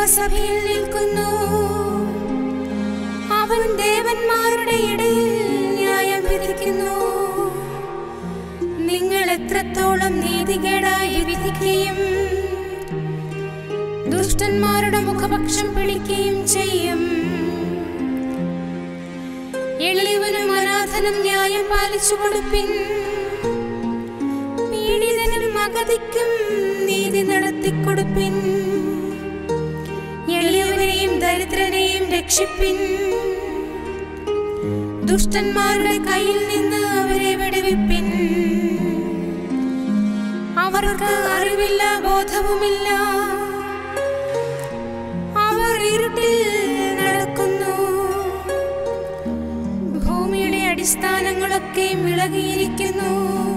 ദേവസഭയിൽ നിൽക്കുന്നു അവൻ ദേവന്മാരുടെ ഇടയിൽ ന്യായം വിധിക്കുന്നു നിങ്ങൾ എത്രത്തോളം നീതികേടായി വിധിക്കുകയും ദുഷ്ടന്മാരുടെ മുഖപക്ഷം പിടിക്കുകയും ചെയ്യും എളിയവനും അനാഥനും ന്യായം പാലിച്ചു കൊടുപ്പിൻ പീഡിതനും അഗതിക്കും നീതി നടത്തിക്കൊടുപ്പിൻ എളിയവനെയും ദരിദ്രനെയും രക്ഷിപ്പിൻ ദുഷ്ടന്മാരുടെ കയ്യിൽ നിന്ന് അവരെ വിടുവിപ്പിൻ അവർക്ക് അറിവില്ല ബോധവുമില്ല അവർ ഇരുട്ടിൽ നടക്കുന്നു ഭൂമിയുടെ അടിസ്ഥാനങ്ങളൊക്കെ ഇളകിയിരിക്കുന്നു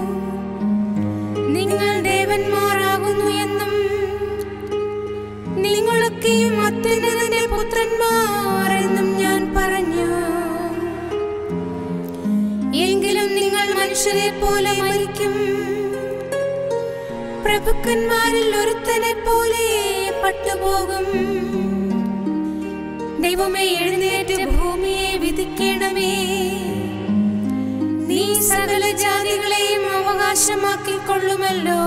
നിങ്ങൾ ദേവന്മാരാകുന്നു എന്നും നിങ്ങളൊക്കെയും അത്യുന്നതന്റെ പുത്രന്മാർ എന്നും ഞാൻ പറഞ്ഞു എങ്കിലും നിങ്ങൾ മനുഷ്യരെ പോലെ മരിക്കും പ്രഭുക്കന്മാരിൽ ഒരുത്തനെ പോലെ പട്ടുപോകും ദൈവമേ എഴുന്നേറ്റ് ഭൂമിയെ വിധിക്കണമേ നീ സകല ജാതികളെയും അവകാശമാക്കിക്കൊള്ളുമല്ലോ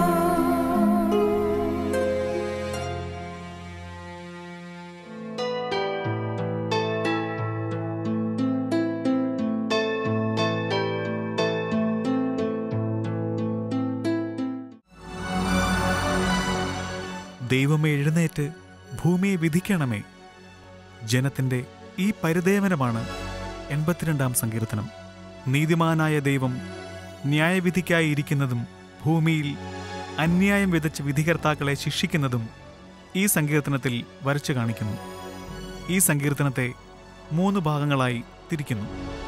ദൈവമേ എഴുന്നേറ്റ് ഭൂമിയെ വിധിക്കണമേ ജനത്തിന്റെ ഈ പരിദേവനമാണ് എൺപത്തിരണ്ടാം സങ്കീർത്തനം നീതിമാനായ ദൈവം ന്യായവിധിക്കായി ഇരിക്കുന്നതും ഭൂമിയിൽ അന്യായം വിതച്ച് വിധികർത്താക്കളെ ശിക്ഷിക്കുന്നതും ഈ സങ്കീർത്തനത്തിൽ വരച്ചു കാണിക്കുന്നു ഈ സങ്കീർത്തനത്തെ മൂന്ന് ഭാഗങ്ങളായി തിരിക്കുന്നു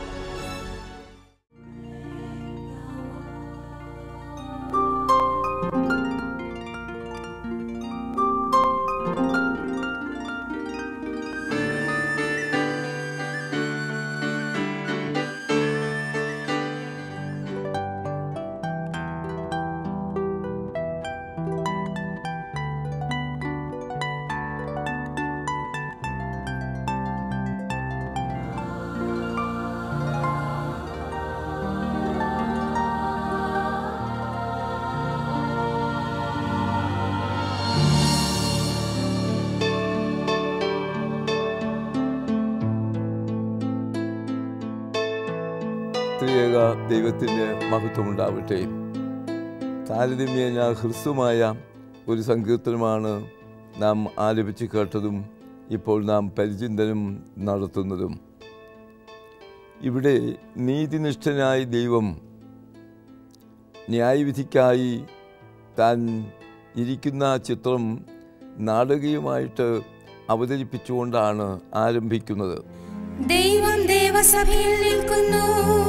ത്രിയേക ദൈവത്തിൻ്റെ മഹത്വമുണ്ടാവട്ടെ താരതമ്യേന ഹ്രസ്വമായ ഒരു സങ്കീർത്തനമാണ് നാം ആലപിച്ച് കേട്ടതും ഇപ്പോൾ നാം പരിചിന്തനം നടത്തുന്നതും ഇവിടെ നീതിനിഷ്ഠനായ ദൈവം ന്യായവിധിക്കായി താൻ ഇരിക്കുന്ന ചിത്രം നാടകീയമായിട്ട് അവതരിപ്പിച്ചുകൊണ്ടാണ് ആരംഭിക്കുന്നത് ദൈവം ദേവസഭയിൽ നിൽക്കുന്നു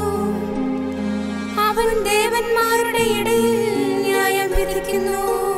അവൻ ദേവന്മാരുടെ ഇടയിൽ ന്യായം വിധിക്കുന്നു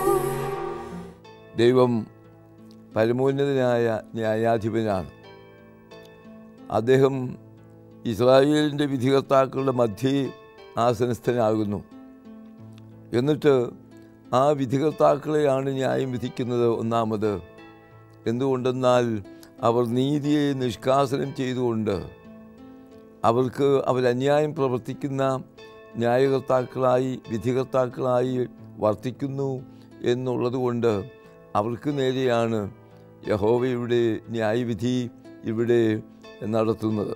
ദൈവം പരമോന്നതനായ ന്യായാധിപനാണ് അദ്ദേഹം ഇസ്രായേലിൻ്റെ വിധികർത്താക്കളുടെ മധ്യേ ആസനസ്ഥനാകുന്നു എന്നിട്ട് ആ വിധികർത്താക്കളെയാണ് ന്യായം വിധിക്കുന്നത് ഒന്നാമത് എന്തുകൊണ്ടെന്നാൽ അവർ നീതിയെ നിഷ്കാസനം ചെയ്തുകൊണ്ട് അവർക്ക് അവരന്യായം പ്രവർത്തിക്കുന്ന ന്യായകർത്താക്കളായി വിധികർത്താക്കളായി വർത്തിക്കുന്നു എന്നുള്ളതുകൊണ്ട് അവർക്ക് നേരെയാണ് യഹോവയുടെ ന്യായവിധി ഇവിടെ നടത്തുന്നത്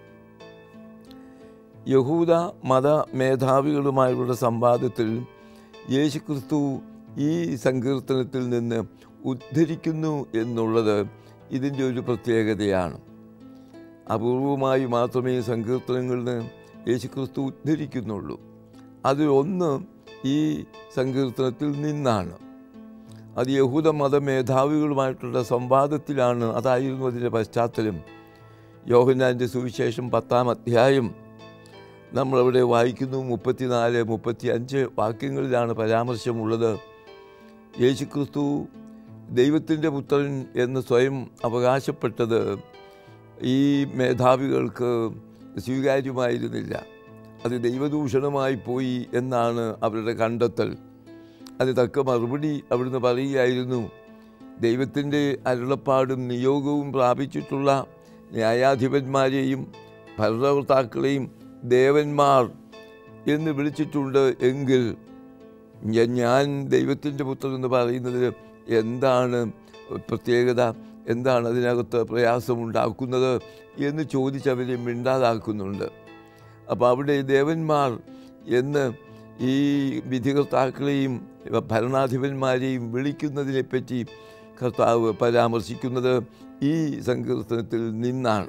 യഹൂദ മത മേധാവികളുമായുള്ള സംവാദത്തിൽ യേശുക്രിസ്തു ഈ സങ്കീർത്തനത്തിൽ നിന്ന് ഉദ്ധരിക്കുന്നു എന്നുള്ളത് ഇതിൻ്റെ ഒരു പ്രത്യേകതയാണ് അപൂർവമായി മാത്രമേ സങ്കീർത്തനങ്ങളിൽ നിന്ന് യേശുക്രിസ്തു ഉദ്ധരിക്കുന്നുള്ളൂ അതിലൊന്ന് ഈ സങ്കീർത്തനത്തിൽ നിന്നാണ് അത് യഹൂദ മത മേധാവികളുമായിട്ടുള്ള സംവാദത്തിലാണ് അതായിരുന്നു അതിൻ്റെ പശ്ചാത്തലം യോഹന്നാൻ്റെ സുവിശേഷം പത്താം അധ്യായം നമ്മളവിടെ വായിക്കുന്നു മുപ്പത്തിനാല് മുപ്പത്തി അഞ്ച് വാക്യങ്ങളിലാണ് പരാമർശമുള്ളത് യേശുക്രിസ്തു ദൈവത്തിൻ്റെ പുത്രൻ എന്ന് സ്വയം അവകാശപ്പെട്ടത് ഈ മേധാവികൾക്ക് സ്വീകാര്യമായിരുന്നില്ല അത് ദൈവദൂഷണമായി പോയി എന്നാണ് അവരുടെ കണ്ടെത്തൽ അത് തക്ക മറുപടി അവിടുന്ന് പറയുകയായിരുന്നു ദൈവത്തിൻ്റെ അരുളപ്പാടും നിയോഗവും പ്രാപിച്ചിട്ടുള്ള ന്യായാധിപന്മാരെയും ഭരണകർത്താക്കളെയും ദേവന്മാർ എന്ന് വിളിച്ചിട്ടുണ്ട് എങ്കിൽ ഞ- ഞാൻ ദൈവത്തിൻ്റെ പുത്രൻ എന്ന് പറയുന്നത് എന്താണ് പ്രത്യേകത എന്താണ് അതിനകത്ത് പ്രയാസമുണ്ടാക്കുന്നത് എന്ന് ചോദിച്ചവരെ മിണ്ടാതാക്കുന്നുണ്ട് അപ്പോൾ അവിടെ ദേവന്മാർ എന്ന് ഈ വിധികർത്താക്കളെയും ഭരണാധിപന്മാരെയും വിളിക്കുന്നതിനെപ്പറ്റി കർത്താവ് പരാമർശിക്കുന്നത് ഈ സങ്കീർത്തനത്തിൽ നിന്നാണ്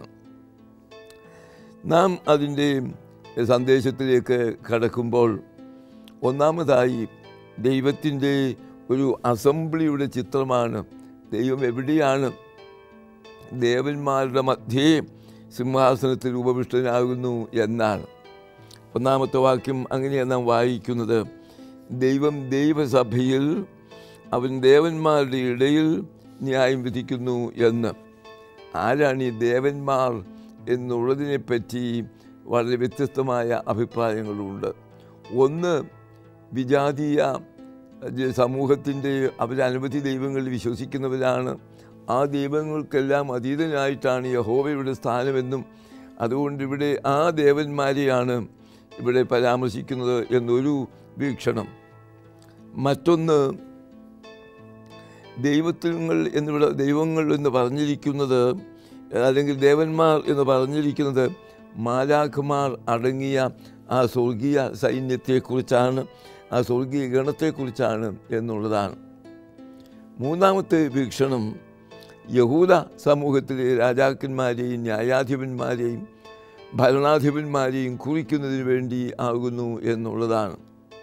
നാം അതിൻ്റെ സന്ദേശത്തിലേക്ക് കടക്കുമ്പോൾ ഒന്നാമതായി ദൈവത്തിൻ്റെ ഒരു അസംബ്ലിയുടെ ചിത്രമാണ് ദൈവം എവിടെയാണ് ദേവന്മാരുടെ മധ്യേ സിംഹാസനത്തിൽ ഉപവിഷ്ടനാകുന്നു എന്നാണ് ഒന്നാമത്തെ വാക്യം അങ്ങനെയാണ് നാം വായിക്കുന്നത് ദൈവം ദൈവസഭയിൽ അവൻ ദേവന്മാരുടെ ഇടയിൽ ന്യായം വിധിക്കുന്നു എന്ന് ആരാണ് ഈ ദേവന്മാർ എന്നുള്ളതിനെപ്പറ്റി വളരെ വ്യത്യസ്തമായ അഭിപ്രായങ്ങളുണ്ട് ഒന്ന് വിജാതീയ ജ- സമൂഹത്തിൻ്റെ അവർ അനവധി ദൈവങ്ങളിൽ വിശ്വസിക്കുന്നവരാണ് ആ ദൈവങ്ങൾക്കെല്ലാം അതീതനായിട്ടാണ് യഹോവയുടെ സ്ഥാനമെന്നും അതുകൊണ്ട് ഇവിടെ ആ ദേവന്മാരെയാണ് ഇവിടെ പരാമർശിക്കുന്നത് എന്നൊരു വീക്ഷണം മറ്റൊന്ന് ദൈവത്തിങ്ങൾ എന്നിവിടെ ദൈവങ്ങൾ എന്ന് പറഞ്ഞിരിക്കുന്നത് അല്ലെങ്കിൽ ദേവന്മാർ എന്ന് പറഞ്ഞിരിക്കുന്നത് മാലാഖമാർ അടങ്ങിയ ആ സ്വർഗീയ സൈന്യത്തെക്കുറിച്ചാണ് ആ സ്വർഗീയ ഗണത്തെക്കുറിച്ചാണ് എന്നുള്ളതാണ് മൂന്നാമത്തെ വീക്ഷണം യഹൂദ സമൂഹത്തിലെ രാജാക്കന്മാരെയും ന്യായാധിപന്മാരെയും ഭരണാധിപന്മാരെയും കുറിക്കുന്നതിന് വേണ്ടി ആകുന്നു എന്നുള്ളതാണ്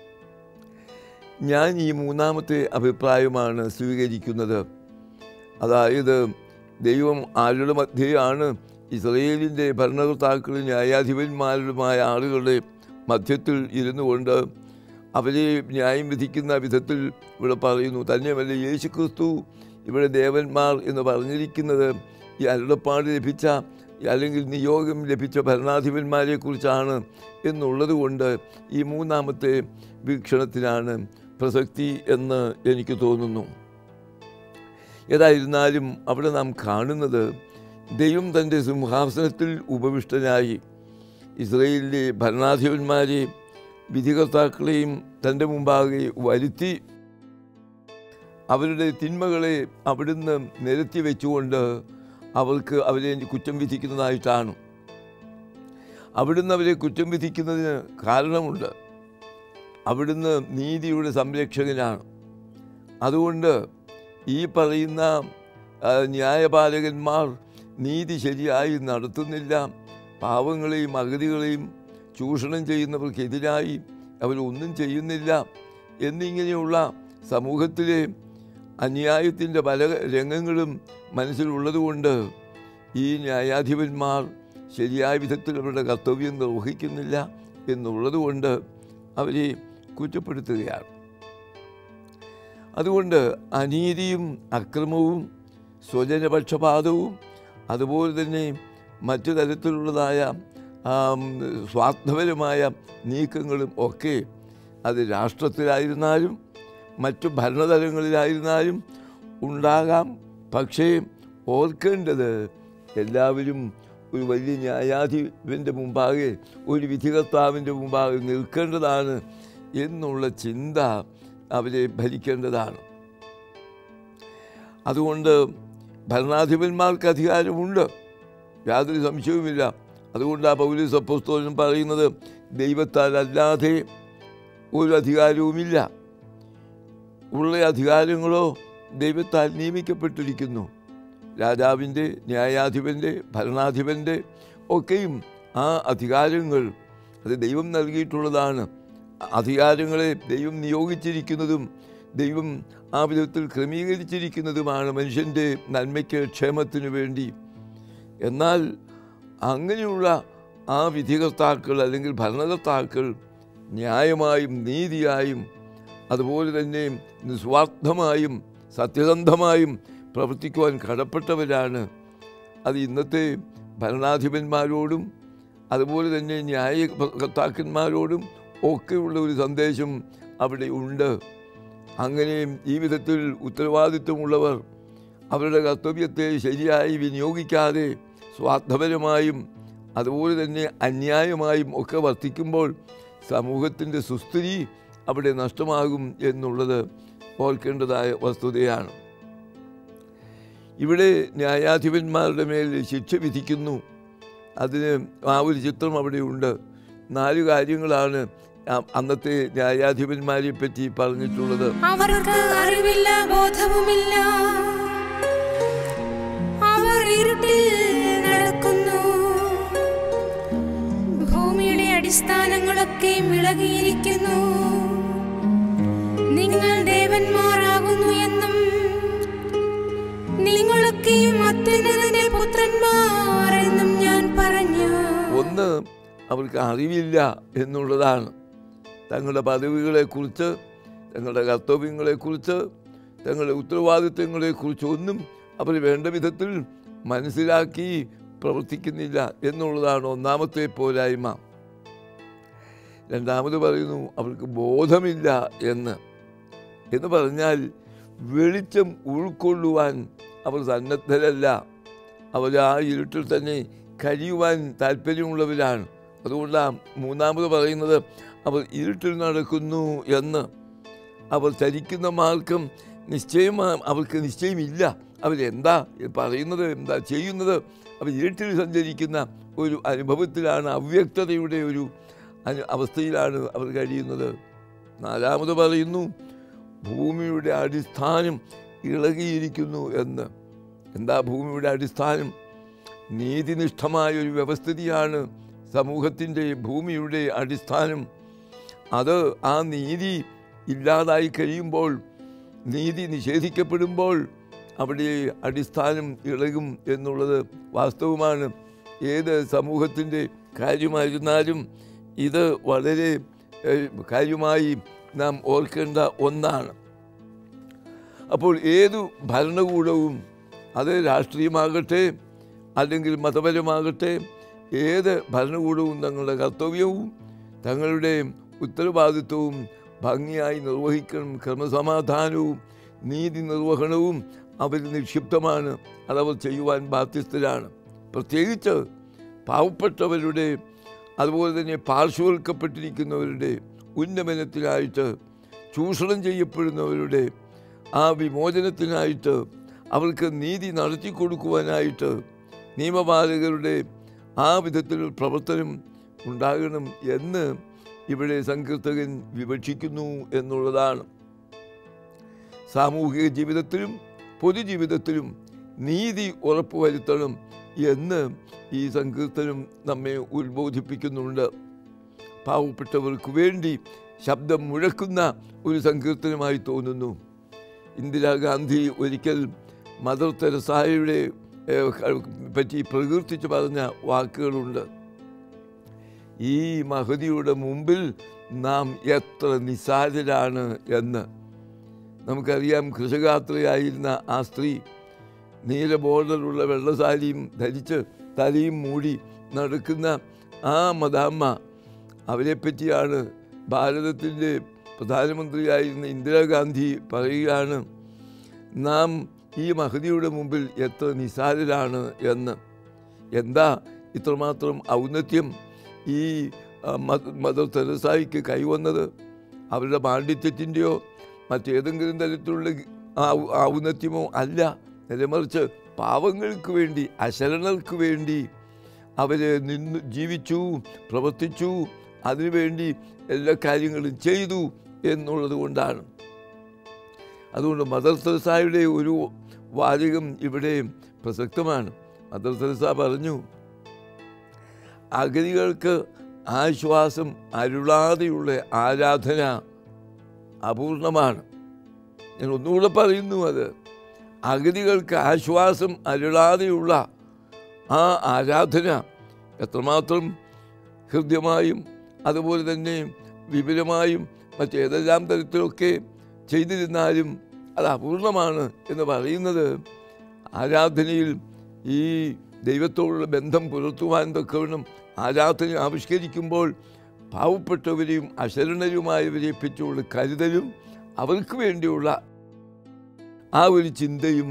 ഞാൻ ഈ മൂന്നാമത്തെ അഭിപ്രായമാണ് സ്വീകരിക്കുന്നത് അതായത് ദൈവം ആരുടെ മധ്യയാണ് ഇസ്രയേലിൻ്റെ ഭരണകർത്താക്കളും ന്യായാധിപന്മാരുമായ ആളുകളുടെ മധ്യത്തിൽ ഇരുന്നു കൊണ്ട് അവരെ ന്യായം വിധിക്കുന്ന വിധത്തിൽ ഇവിടെ പറയുന്നു തന്നെയുമല്ല യേശു ക്രിസ്തു ഇവിടെ ദേവന്മാർ എന്ന് പറഞ്ഞിരിക്കുന്നത് ഈ അരുളപ്പാട് ലഭിച്ച അല്ലെങ്കിൽ നിയോഗം ലഭിച്ച ഭരണാധിപന്മാരെ കുറിച്ചാണ് എന്നുള്ളത് കൊണ്ട് ഈ മൂന്നാമത്തെ വീക്ഷണത്തിനാണ് പ്രസക്തി എന്ന് എനിക്ക് തോന്നുന്നു ഏതായിരുന്നാലും അവിടെ നാം കാണുന്നത് ദൈവം തൻ്റെ സിംഹാസനത്തിൽ ഉപവിഷ്ടനായി ഇസ്രയേലിലെ ഭരണാധിപന്മാരെ വിധികർത്താക്കളെയും തൻ്റെ മുമ്പാകെ വരുത്തി അവരുടെ തിന്മകളെ അവിടുന്ന് നിരത്തി വെച്ചുകൊണ്ട് അവർക്ക് അവരെ കുറ്റം വിധിക്കുന്നതായിട്ടാണ് അവിടുന്ന് അവരെ കുറ്റം വിധിക്കുന്നതിന് കാരണമുണ്ട് അവിടുന്ന് നീതിയുടെ സംരക്ഷകനാണ് അതുകൊണ്ട് ഈ പറയുന്ന ആ, ന്യായപാലകന്മാർ നീതി ശരിയായി നടത്തുന്നില്ല പാവങ്ങളെയും അഗതികളെയും ചൂഷണം ചെയ്യുന്നവർക്കെതിരായി അവരൊന്നും ചെയ്യുന്നില്ല എന്നിങ്ങനെയുള്ള സമൂഹത്തിലെ അന്യായത്തിൻ്റെ പല രംഗങ്ങളും മനസ്സിലുള്ളതുകൊണ്ട് ഈ ന്യായാധിപന്മാർ ശരിയായ വിധത്തിൽ അവരുടെ കർത്തവ്യം നിർവഹിക്കുന്നില്ല എന്നുള്ളതുകൊണ്ട് അവരെ കുറ്റപ്പെടുത്തുകയാണ് അതുകൊണ്ട് അനീതിയും അക്രമവും സ്വജനപക്ഷപാതവും അതുപോലെ തന്നെ മറ്റു തരത്തിലുള്ളതായ ആം, സ്വാർത്ഥപരമായ നീക്കങ്ങളും ഒക്കെ അത് രാഷ്ട്രത്തിലായിരുന്നാലും മറ്റു ഭരണതലങ്ങളിലായിരുന്നാലും ഉണ്ടാകാം പക്ഷേ ഓർക്കേണ്ടത് എല്ലാവരും ഒരു വലിയ ന്യായാധിപൻ്റെ മുമ്പാകെ ഒരു വിധികർത്താവിൻ്റെ മുമ്പാകെ നിൽക്കേണ്ടതാണ് എന്നുള്ള ചിന്ത അവരെ ഭരിക്കേണ്ടതാണ് അതുകൊണ്ട് ഭരണാധിപന്മാർക്ക് അധികാരമുണ്ട് യാതൊരു സംശയവുമില്ല അതുകൊണ്ട് ആ പൗലീസ് അപ്പോസ്തോലൻ പറയുന്നത് ദൈവത്താൽ അല്ലാതെ ഒരു അധികാരവുമില്ല ഉള്ള അധികാരങ്ങളോ ദൈവത്താൽ നിയമിക്കപ്പെട്ടിരിക്കുന്നു രാജാവിൻ്റെ ന്യായാധിപൻ്റെ ഭരണാധിപൻ്റെ ഒക്കെയും ആ അധികാരങ്ങൾ അത് ദൈവം നൽകിയിട്ടുള്ളതാണ് അധികാരങ്ങളെ ദൈവം നിയോഗിച്ചിരിക്കുന്നതും ദൈവം ആ വിധത്തിൽ ക്രമീകരിച്ചിരിക്കുന്നതുമാണ് മനുഷ്യൻ്റെ നന്മയ്ക്ക് ക്ഷേമത്തിനു വേണ്ടി എന്നാൽ അങ്ങനെയുള്ള ആ വിധികർത്താക്കൾ അല്ലെങ്കിൽ ഭരണകർത്താക്കൾ ന്യായമായും നീതിയായും അതുപോലെ തന്നെ നിസ്വാർത്ഥമായും സത്യസന്ധമായും പ്രവർത്തിക്കുവാൻ കടപ്പെട്ടവരാണ് അത് ഇന്നത്തെ ഭരണാധിപന്മാരോടും അതുപോലെ തന്നെ ന്യായ കർത്താക്കന്മാരോടും ഒക്കെയുള്ള ഒരു സന്ദേശം അവിടെ ഉണ്ട് അങ്ങനെ ഈ വിധത്തിൽ ഉത്തരവാദിത്വമുള്ളവർ അവരുടെ കർത്തവ്യത്തെ ശരിയായി വിനിയോഗിക്കാതെ സ്വാർത്ഥപരമായും അതുപോലെ തന്നെ അന്യായമായും ഒക്കെ വർത്തിക്കുമ്പോൾ സമൂഹത്തിൻ്റെ സുസ്ഥിതി അവിടെ നഷ്ടമാകും എന്നുള്ളത് ഓർക്കേണ്ടതായ വസ്തുതയാണ് ഇവിടെ ന്യായാധിപന്മാരുടെ മേൽ ശിക്ഷ വിധിക്കുന്നു അതിന് ആ ഒരു ചിത്രം അവിടെയുണ്ട് നാല് കാര്യങ്ങളാണ് ആ- അന്നത്തെ ന്യായാധിപന്മാരെ പറ്റി പറഞ്ഞിട്ടുള്ളത് അവർക്ക് അറിവില്ല ബോധവുമില്ല അവർ ഇരുട്ടിൽ നടക്കുന്നു ഭൂമിയുടെ അടിസ്ഥാനങ്ങളൊക്കെ ഇളകിയിരിക്കുന്നു നിങ്ങൾ ദേവന്മാരാകുന്നു എന്നും നിങ്ങളൊക്കെയും അത്യുന്നതന്റെ പുത്രന്മാർ എന്നും ഞാൻ പറഞ്ഞു ഒന്ന് അവർക്ക് അറിവില്ല എന്നുള്ളതാണ് തങ്ങളുടെ പദവികളെക്കുറിച്ച് തങ്ങളുടെ കർത്തവ്യങ്ങളെക്കുറിച്ച് തങ്ങളുടെ ഉത്തരവാദിത്തങ്ങളെക്കുറിച്ച് ഒന്നും അവർ വേണ്ട വിധത്തിൽ മനസ്സിലാക്കി പ്രവർത്തിക്കുന്നില്ല എന്നുള്ളതാണ് ഒന്നാമത്തെ പോരായ്മ രണ്ടാമത് പറയുന്നു അവർക്ക് ബോധമില്ല എന്ന് എന്ന് പറഞ്ഞാൽ വെളിച്ചം ഉൾക്കൊള്ളുവാൻ അവർ സന്നദ്ധരല്ല അവർ ആ ഇരുട്ടിൽ തന്നെ കഴിയുവാൻ താല്പര്യമുള്ളവരാണ് അതുകൊണ്ടാണ് മൂന്നാമത് പറയുന്നത് അവർ ഇരുട്ടിൽ നടക്കുന്നു എന്ന് അവർ ചരിക്കുന്ന മാർഗം നിശ്ചയം അവർക്ക് നിശ്ചയമില്ല അവരെന്താ പറയുന്നത് എന്താ ചെയ്യുന്നത് അവർ ഇരുട്ടിൽ സഞ്ചരിക്കുന്ന ഒരു അനുഭവത്തിലാണ് അവ്യക്തതയുടെ ഒരു അനു അവസ്ഥയിലാണ് അവർ കഴിയുന്നത് നാലാമത് പറയുന്നു ഭൂമിയുടെ അടിസ്ഥാനം ഇളകിയിരിക്കുന്നു എന്ന് എന്താ ഭൂമിയുടെ അടിസ്ഥാനം നീതിനിഷ്ഠമായ ഒരു വ്യവസ്ഥിതിയാണ് സമൂഹത്തിൻ്റെ ഭൂമിയുടെ അടിസ്ഥാനം അത് ആ നീതി ഇല്ലാതായി കഴിയുമ്പോൾ നീതി നിഷേധിക്കപ്പെടുമ്പോൾ അവിടെ അടിസ്ഥാനം ഇളകും എന്നുള്ളത് വാസ്തവമാണ് ഏത് സമൂഹത്തിൻ്റെ കാര്യമായിരുന്നാലും ഇത് വളരെ ഏഹ്, കാര്യമായി നാം ഓർക്കേണ്ട ഒന്നാണ് അപ്പോൾ ഏതു ഭരണകൂടവും അത് രാഷ്ട്രീയമാകട്ടെ അല്ലെങ്കിൽ മതപരമാകട്ടെ ഏത് ഭരണകൂടവും തങ്ങളുടെ കർത്തവ്യവും തങ്ങളുടെ ഉത്തരവാദിത്വവും ഭംഗിയായി നിർവഹിക്കണം ക്രമസമാധാനവും നീതി നിർവഹണവും അവരിൽ നിക്ഷിപ്തമാണ് അതവർ ചെയ്യുവാൻ ബാധ്യസ്ഥരാണ് പ്രത്യേകിച്ച് പാവപ്പെട്ടവരുടെ അതുപോലെ തന്നെ പാർശ്വവൽക്കപ്പെട്ടിരിക്കുന്നവരുടെ ഉന്നമനത്തിനായിട്ട് ചൂഷണം ചെയ്യപ്പെടുന്നവരുടെ ആ വിമോചനത്തിനായിട്ട് അവർക്ക് നീതി നടത്തി കൊടുക്കുവാനായിട്ട് നിയമപാലകരുടെ ആ വിധത്തിലുള്ള പ്രവർത്തനം ഉണ്ടാകണം എന്ന് ഇവിടെ സങ്കീർത്തകൻ വിവക്ഷിക്കുന്നു എന്നുള്ളതാണ് സാമൂഹിക ജീവിതത്തിലും പൊതുജീവിതത്തിലും നീതി ഉറപ്പുവരുത്തണം എന്ന് ഈ സങ്കീർത്തനം നമ്മെ ഉത്ബോധിപ്പിക്കുന്നുണ്ട് പാവപ്പെട്ടവർക്ക് വേണ്ടി ശബ്ദം മുഴക്കുന്ന ഒരു സങ്കീർത്തനമായി തോന്നുന്നു ഇന്ദിരാഗാന്ധി ഒരിക്കൽ മദർ തെരസായയുടെ ഏഹ്, പറ്റി പ്രകീർത്തിച്ച് പറഞ്ഞ വാക്കുകളുണ്ട് ഈ മഹതിയുടെ മുമ്പിൽ നാം എത്ര നിസാരരാണ് എന്ന് നമുക്കറിയാം കൃഷകാത്രയായിരുന്ന ആ സ്ത്രീ നീല ബോർഡറുള്ള വെള്ളസാരിയും ധരിച്ച് തലയും മൂടി നടക്കുന്ന ആ മദാമ്മ അവരെപ്പറ്റിയാണ് ഭാരതത്തിൻ്റെ പ്രധാനമന്ത്രിയായിരുന്ന ഇന്ദിരാഗാന്ധി പറയുകയാണ് നാം ഈ മഹതിയുടെ മുമ്പിൽ എത്ര നിസാരരാണ് എന്ന് എന്താ ഇത്രമാത്രം ഔന്നത്യം ഈ ആ, മദ- മദർ തെരസായിക്ക് കൈവന്നത് അവരുടെ പാണ്ഡിത്യത്തിൻ്റെയോ മറ്റേതെങ്കിലും തരത്തിലുള്ള ഔ- ഔന്നത്യമോ അല്ല നേരെമറിച്ച് പാവങ്ങൾക്ക് വേണ്ടി അശരണർക്ക് വേണ്ടി അവർ നിന്ന് ജീവിച്ചു പ്രവർത്തിച്ചു അതിനുവേണ്ടി എല്ലാ കാര്യങ്ങളും ചെയ്തു എന്നുള്ളത് കൊണ്ടാണ് അതുകൊണ്ട് മദർ തെരസായുടെ ഒരു വാചകം ഇവിടെ പ്രസക്തമാണ് മദർ തെരസ പറഞ്ഞു അഗതികൾക്ക് ആശ്വാസം അരുളാതെയുള്ള ആരാധന അപൂർണമാണ് ഞാൻ ഒന്നുകൂടെ പറയുന്നു അത് അഗതികൾക്ക് ആശ്വാസം അരുളാതെയുള്ള ആ ആരാധന എത്രമാത്രം ഹൃദ്യമായും അതുപോലെ തന്നെ വിപുലമായും മറ്റേതെല്ലാം തരത്തിലൊക്കെ ചെയ്തിരുന്നാലും അത് അപൂർണമാണ് എന്ന് പറയുന്നത് ആരാധനയിൽ ഈ ദൈവത്തോടുള്ള ബന്ധം പുലർത്തുവാൻ തക്കവണ്ണം ആരാധന ആവിഷ്കരിക്കുമ്പോൾ പാവപ്പെട്ടവരെയും അശരണരുമായവരെ പറ്റിയുള്ള കരുതലും അവർക്ക് വേണ്ടിയുള്ള ആ ഒരു ചിന്തയും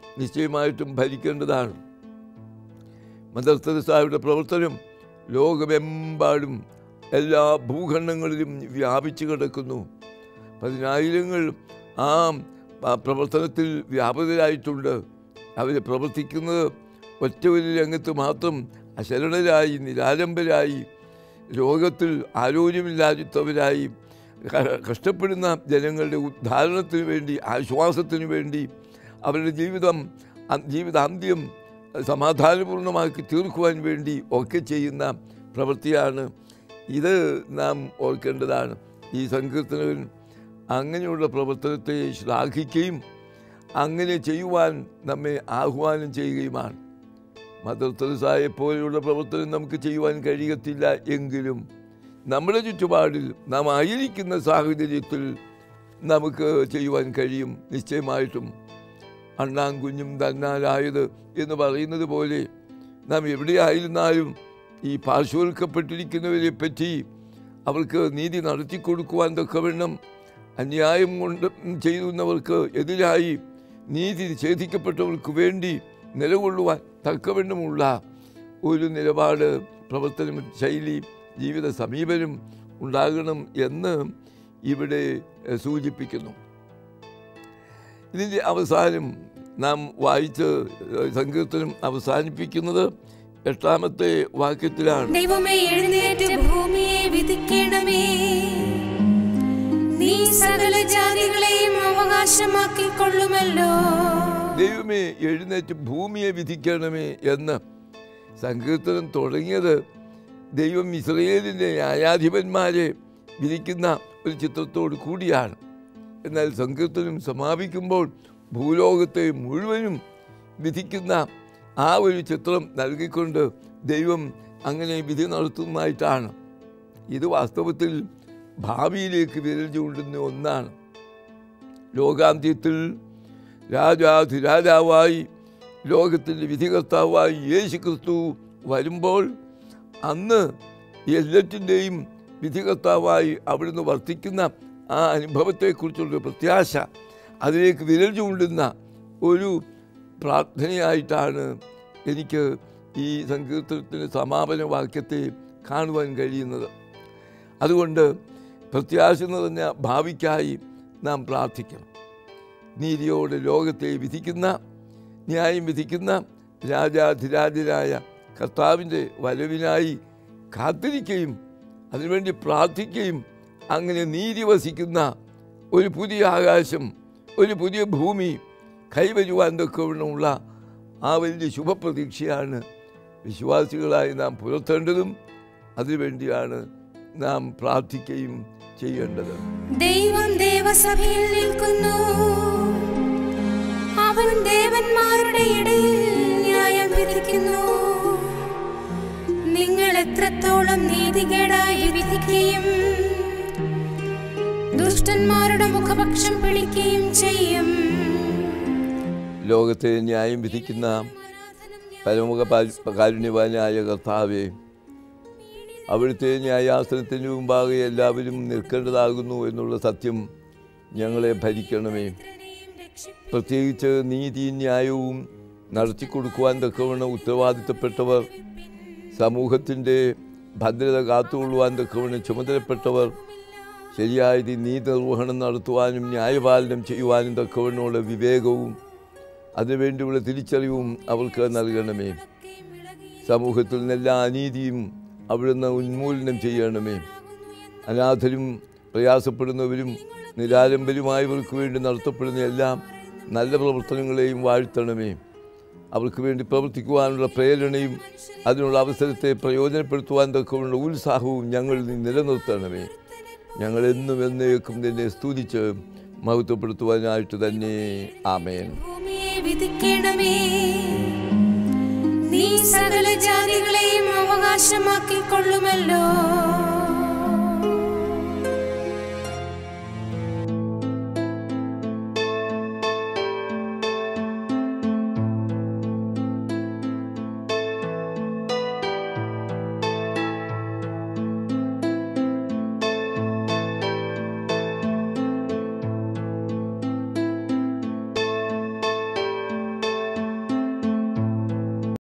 നിശ്ചയമായിട്ടും ഭരിക്കേണ്ടതാണ് മദർ തെരേസയുടെ പ്രവർത്തനം ലോകമെമ്പാടും എല്ലാ ഭൂഖണ്ഡങ്ങളിലും വ്യാപിച്ചു കിടക്കുന്നു പതിനായിരങ്ങൾ ആ ആ പ്രവർത്തനത്തിൽ വ്യാപൃതരായിട്ടുണ്ട് അവർ പ്രവർത്തിക്കുന്നത് ഒറ്റ ഒരു രംഗത്ത് മാത്രം അശരണരായി നിരാലംബരായി രോഗത്തിൽ ആരോഗ്യമില്ലാത്തവരായി ക- കഷ്ടപ്പെടുന്ന ജനങ്ങളുടെ ഉദ്ധാരണത്തിന് വേണ്ടി ആശ്വാസത്തിന് വേണ്ടി അവരുടെ ജീവിതം അ- ജീവിതാന്ത്യം സമാധാനപൂർണ്ണമാക്കി തീർക്കുവാൻ വേണ്ടി ഒക്കെ ചെയ്യുന്ന പ്രവൃത്തിയാണ് ഇത് നാം ഓർക്കേണ്ടതാണ് ഈ സങ്കീർത്തനകൻ അങ്ങനെയുള്ള പ്രവർത്തനത്തെ ശ്ലാഘിക്കുകയും അങ്ങനെ ചെയ്യുവാൻ നമ്മെ ആഹ്വാനം ചെയ്യുകയുമാണ് മദർ തെരേസയെ പോലെയുള്ള പ്രവർത്തനം നമുക്ക് ചെയ്യുവാൻ കഴിയത്തില്ല എങ്കിലും നമ്മുടെ ചുറ്റുപാടിൽ നാം ആയിരിക്കുന്ന സാഹചര്യത്തിൽ നമുക്ക് ചെയ്യുവാൻ കഴിയും നിശ്ചയമായിട്ടും അണ്ണാൻ കുഞ്ഞും തന്നാലായത് എന്ന് പറയുന്നത് പോലെ നാം എവിടെയായിരുന്നാലും ഈ പാർശ്വവൽക്കപ്പെട്ടിരിക്കുന്നവരെ പറ്റി അവർക്ക് നീതി നടത്തി കൊടുക്കുവാൻ തക്കവണ്ണം അന്യായം കൊണ്ട് ചെയ്യുന്നവർക്ക് എതിരായി നീതി നിഷേധിക്കപ്പെട്ടവർക്ക് വേണ്ടി നിലകൊള്ളുവാൻ തക്കവണ്ണമുള്ള ഒരു നിലപാട് പ്രവർത്തന ശൈലി ജീവിത സമീപനം ഉണ്ടാകണം എന്ന് ഇവിടെ എഹ്, സൂചിപ്പിക്കുന്നു ഇതിൻ്റെ അവസാനം നാം വായിച്ച് എഹ്, സങ്കീർത്തനം അവസാനിപ്പിക്കുന്നത് എട്ടാമത്തെ വാക്യത്തിലാണ് ദൈവമേ എഴുന്നേറ്റ് ഭൂമിയെ വിധിക്കണമേ നീ സകല ജാതികളെയും അവകാശമാക്കി കൊള്ളുമല്ലോ ദൈവമേ എഴുന്നേറ്റ് ഭൂമിയെ വിധിക്കണമേ എന്ന് സങ്കീർത്തനം തുടങ്ങിയത് ദൈവം ഇസ്രയേലിൻ്റെ ന്യായാധിപന്മാരെ വിധിക്കുന്ന ഒരു ചിത്രത്തോട് കൂടിയാണ് എന്നാൽ സങ്കീർത്തനം സമാപിക്കുമ്പോൾ ഭൂലോകത്തെ മുഴുവനും വിധിക്കുന്ന ആ ഒരു ചിത്രം നൽകിക്കൊണ്ട് ദൈവം അങ്ങനെ വിധി നടത്തുന്നതായിട്ടാണ് ഇത് വാസ്തവത്തിൽ ഭാവിയിലേക്ക് വിരൽ ചൂണ്ടുന്ന ഒന്നാണ് ലോകാന്ത്യത്തിൽ രാജാധിരാജാവായി ലോകത്തിൻ്റെ വിധികർത്താവായി യേശു ക്രിസ്തു വരുമ്പോൾ അന്ന് എല്ലാറ്റിൻ്റെയും വിധികർത്താവായി അവിടുന്ന് വർത്തിക്കുന്ന ആ അനുഭവത്തെക്കുറിച്ചുള്ള പ്രത്യാശ അതിലേക്ക് വിരൽ ചൂണ്ടുന്ന ഒരു പ്രാർത്ഥനയായിട്ടാണ് എനിക്ക് ഈ സങ്കീർത്തനത്തിൻ്റെ സമാപന വാക്യത്തെ കാണുവാൻ കഴിയുന്നത് അതുകൊണ്ട് പ്രത്യാശ നിറഞ്ഞ ഭാവിക്കായി നാം പ്രാർത്ഥിക്കണം നീതിയോടെ ലോകത്തെ വിധിക്കുന്ന ന്യായം വിധിക്കുന്ന രാജാധിരാജനായ കർത്താവിൻ്റെ വരവിനായി കാത്തിരിക്കുകയും അതിനുവേണ്ടി പ്രാർത്ഥിക്കുകയും അങ്ങനെ നീതി വസിക്കുന്ന ഒരു പുതിയ ആകാശം ഒരു പുതിയ ഭൂമി കൈവരുവാൻ തക്കവണ്ണമുള്ള ആ വലിയ ശുഭപ്രതീക്ഷയാണ് വിശ്വാസികളായി നാം പുലർത്തേണ്ടതും അതിനുവേണ്ടിയാണ് നാം പ്രാർത്ഥിക്കുകയും ചെയ്യേണ്ടത് ദൈവം ദേവസഭയിൽ നിൽക്കുന്നു അവൻ ദേവന്മാരുടെ ഇടയിൽ ന്യായം വിധിക്കുന്നു നിങ്ങൾ എത്രത്തോളം നീതികേടായി വിധിക്കുകയും ദുഷ്ടന്മാരുടെ മുഖപക്ഷം പിടിക്കുകയും ചെയ്യും ലോകത്തെ ന്യായം വിധിക്കുന്ന പരമുഖ പാ- കാരുണ്യവാനായ കർത്താവെ അവിടുത്തെ ന്യായാസനത്തിന് മുമ്പാകെ എല്ലാവരും നിൽക്കേണ്ടതാകുന്നു എന്നുള്ള സത്യം ഞങ്ങളെ ഭരിക്കണമേ പ്രത്യേകിച്ച് നീതി ന്യായവും നടത്തിക്കൊടുക്കുവാൻ തക്കവണ്ണം ഉത്തരവാദിത്തപ്പെട്ടവർ സമൂഹത്തിൻ്റെ ഭദ്രത കാത്തുകൊള്ളുവാൻ തക്കവണ്ണം ചുമതലപ്പെട്ടവർ ശരിയായ നീതി നിർവഹണം നടത്തുവാനും ന്യായപാലനം ചെയ്യുവാനും തക്കവണ്ണമുള്ള വിവേകവും അതിനുവേണ്ടിയുള്ള തിരിച്ചറിവും അവർക്ക് നൽകണമേ സമൂഹത്തിൽ നിന്ന് എല്ലാ അനീതിയും അവിടുന്ന് ഉന്മൂലനം ചെയ്യണമേ അനാഥരും പ്രയാസപ്പെടുന്നവരും നിരാലംബരുമായവർക്ക് വേണ്ടി നടത്തപ്പെടുന്ന എല്ലാ നല്ല പ്രവർത്തനങ്ങളെയും വാഴ്ത്തണമേ അവർക്ക് വേണ്ടി പ്രവർത്തിക്കുവാനുള്ള പ്രേരണയും അതിനുള്ള അവസരത്തെ പ്രയോജനപ്പെടുത്തുവാൻ തക്കമുള്ള ഉത്സാഹവും ഞങ്ങളിൽ നിന്ന് നിലനിർത്തണമേ ഞങ്ങൾ എന്നും എന്നേക്കും നിന്നെ സ്തുതിച്ച് മഹത്വപ്പെടുത്തുവാനായിട്ട് തന്നെ ആമേൻ ഭൂമിയെ വിധിക്കണമേ നീ സകല ജാതികളെയും അവകാശമാക്കി കൊള്ളുമല്ലോ